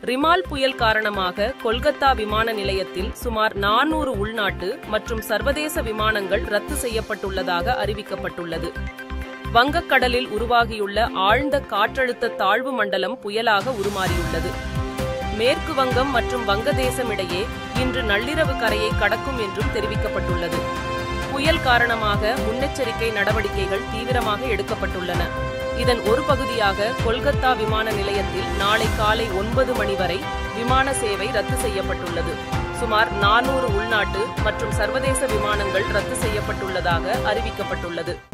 ரிமால் புயல் காரணமாக கொல்கத்தா விமான நிலையத்தில் சுமார் நானூறு உள்நாட்டு மற்றும் சர்வதேச விமானங்கள் ரத்து செய்யப்பட்டுள்ளதாக அறிவிக்கப்பட்டுள்ளது வங்கக்கடலில் உருவாகியுள்ள ஆழ்ந்த காற்றழுத்த தாழ்வு மண்டலம் புயலாக உருமாறியுள்ளது மேற்கு வங்கம் மற்றும் வங்கதேசம் இடையே இன்று நள்ளிரவு கரையை கடக்கும் என்றும் தெரிவிக்கப்பட்டுள்ளது புயல் காரணமாக முன்னெச்சரிக்கை நடவடிக்கைகள் தீவிரமாக எடுக்கப்பட்டுள்ளன இதன் ஒரு பகுதியாக கொல்கத்தா விமான நிலையத்தில் நாளை காலை ஒன்பது மணி வரை விமான சேவை ரத்து செய்யப்பட்டுள்ளது சுமார் நானூறு உள்நாட்டு மற்றும் சர்வதேச விமானங்கள் ரத்து செய்யப்பட்டுள்ளதாக அறிவிக்கப்பட்டுள்ளது